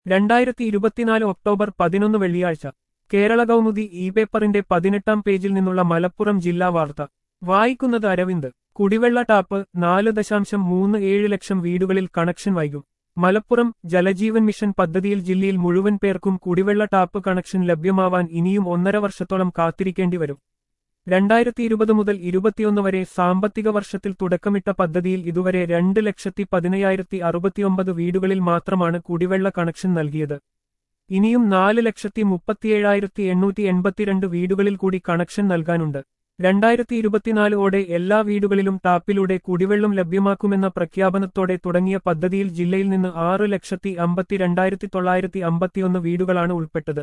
രണ്ടായിരത്തി ഇരുപത്തിനാല് ഒക്ടോബർ പതിനൊന്ന് വെള്ളിയാഴ്ച കേരള കൗമുദി ഇ പേപ്പറിന്റെ പതിനെട്ടാം പേജിൽ നിന്നുള്ള മലപ്പുറം ജില്ലാ വാർത്ത വായിക്കുന്നത് അരവിന്ദ് കുടിവെള്ള ടാപ്പ് നാല് ദശാംശം മൂന്ന് ഏഴ് ലക്ഷം വീടുകളിൽ കണക്ഷൻ വൈകും മലപ്പുറം ജലജീവൻ മിഷൻ പദ്ധതിയിൽ ജില്ലയിൽ മുഴുവൻ പേർക്കും കുടിവെള്ള ടാപ്പ് കണക്ഷൻ ലഭ്യമാവാൻ ഇനിയും ഒന്നര വർഷത്തോളം കാത്തിരിക്കേണ്ടി വരും രണ്ടായിരത്തി ഇരുപത് മുതൽ ഇരുപത്തിയൊന്ന് വരെ സാമ്പത്തിക വർഷത്തിൽ തുടക്കമിട്ട പദ്ധതിയിൽ ഇതുവരെ രണ്ട് ലക്ഷത്തി പതിനയ്യായിരത്തി അറുപത്തിയൊമ്പത് വീടുകളിൽ മാത്രമാണ് കുടിവെള്ള കണക്ഷൻ നൽകിയത് ഇനിയും നാല് ലക്ഷത്തി മുപ്പത്തിയേഴായിരത്തി എണ്ണൂറ്റി എൺപത്തിരണ്ട് വീടുകളിൽ കൂടി കണക്ഷൻ നൽകാനുണ്ട് രണ്ടായിരത്തി ഇരുപത്തിനാലോടെ എല്ലാ വീടുകളിലും ടാപ്പിലൂടെ കുടിവെള്ളം ലഭ്യമാക്കുമെന്ന പ്രഖ്യാപനത്തോടെ തുടങ്ങിയ പദ്ധതിയിൽ ജില്ലയിൽ നിന്ന് ആറ് ലക്ഷത്തി അമ്പത്തിരണ്ടായിരത്തി തൊള്ളായിരത്തി അമ്പത്തിയൊന്ന് വീടുകളാണ് ഉൾപ്പെട്ടത്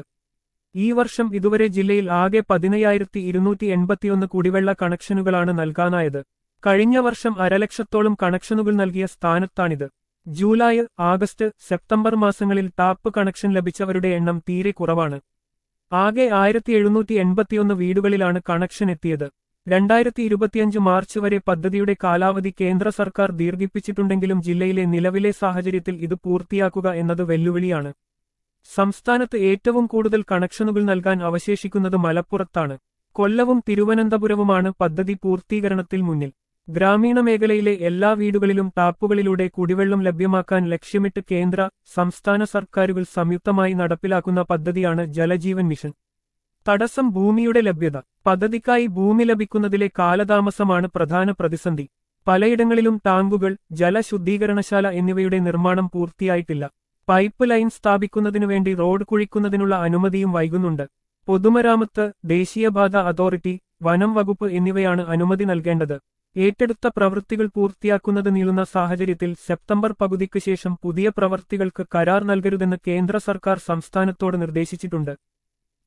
ഈ വർഷം ഇതുവരെ ജില്ലയിൽ ആകെ പതിനയ്യായിരത്തി ഇരുന്നൂറ്റി എൺപത്തിയൊന്ന് കുടിവെള്ള കണക്ഷനുകളാണ് നൽകാനായത് കഴിഞ്ഞ വർഷം അരലക്ഷത്തോളം കണക്ഷനുകൾ നൽകിയ സ്ഥാനത്താണിത് ജൂലൈ ആഗസ്റ്റ് സെപ്റ്റംബർ മാസങ്ങളിൽ ടാപ്പ് കണക്ഷൻ ലഭിച്ചവരുടെ എണ്ണം തീരെ കുറവാണ് ആകെ ആയിരത്തി എഴുന്നൂറ്റി എൺപത്തിയൊന്ന് വീടുകളിലാണ് കണക്ഷൻ എത്തിയത് രണ്ടായിരത്തി ഇരുപത്തിയഞ്ച് മാർച്ച് വരെ പദ്ധതിയുടെ കാലാവധി കേന്ദ്ര സർക്കാർ ദീർഘിപ്പിച്ചിട്ടുണ്ടെങ്കിലും ജില്ലയിലെ നിലവിലെ സാഹചര്യത്തിൽ ഇത് പൂർത്തിയാക്കുക എന്നത് വെല്ലുവിളിയാണ് സംസ്ഥാനത്ത് ഏറ്റവും കൂടുതൽ കണക്ഷനുകൾ നൽകാൻ അവശേഷിക്കുന്നത് മലപ്പുറത്താണ് കൊല്ലവും തിരുവനന്തപുരവുമാണ് പദ്ധതി പൂർത്തീകരണത്തിൽ മുന്നിൽ ഗ്രാമീണ മേഖലയിലെ എല്ലാ വീടുകളിലും ടാപ്പുകളിലൂടെ കുടിവെള്ളം ലഭ്യമാക്കാൻ ലക്ഷ്യമിട്ട് കേന്ദ്ര സംസ്ഥാന സർക്കാരുകൾ സംയുക്തമായി നടപ്പിലാക്കുന്ന പദ്ധതിയാണ് ജലജീവൻ മിഷൻ തടസ്സം ഭൂമിയുടെ ലഭ്യത പദ്ധതിക്കായി ഭൂമി ലഭിക്കുന്നതിലെ കാലതാമസമാണ് പ്രധാന പ്രതിസന്ധി പലയിടങ്ങളിലും ടാങ്കുകൾ ജലശുദ്ധീകരണശാല എന്നിവയുടെ നിർമ്മാണം പൂർത്തിയായിട്ടില്ല പൈപ്പ് ലൈൻ സ്ഥാപിക്കുന്നതിനു വേണ്ടി റോഡ് കുഴിക്കുന്നതിനുള്ള അനുമതിയും വൈകുന്നുണ്ട് പൊതുമരാമത്ത് ദേശീയപാത അതോറിറ്റി വനം വകുപ്പ് എന്നിവയാണ് അനുമതി നൽകേണ്ടത് ഏറ്റെടുത്ത പ്രവൃത്തികൾ പൂർത്തിയാക്കുന്നത് നീളുന്ന സാഹചര്യത്തിൽ സെപ്റ്റംബർ പകുതിക്ക് ശേഷം പുതിയ പ്രവൃത്തികൾക്ക് കരാർ നൽകരുതെന്ന് കേന്ദ്ര സർക്കാർ സംസ്ഥാനത്തോട് നിർദ്ദേശിച്ചിട്ടുണ്ട്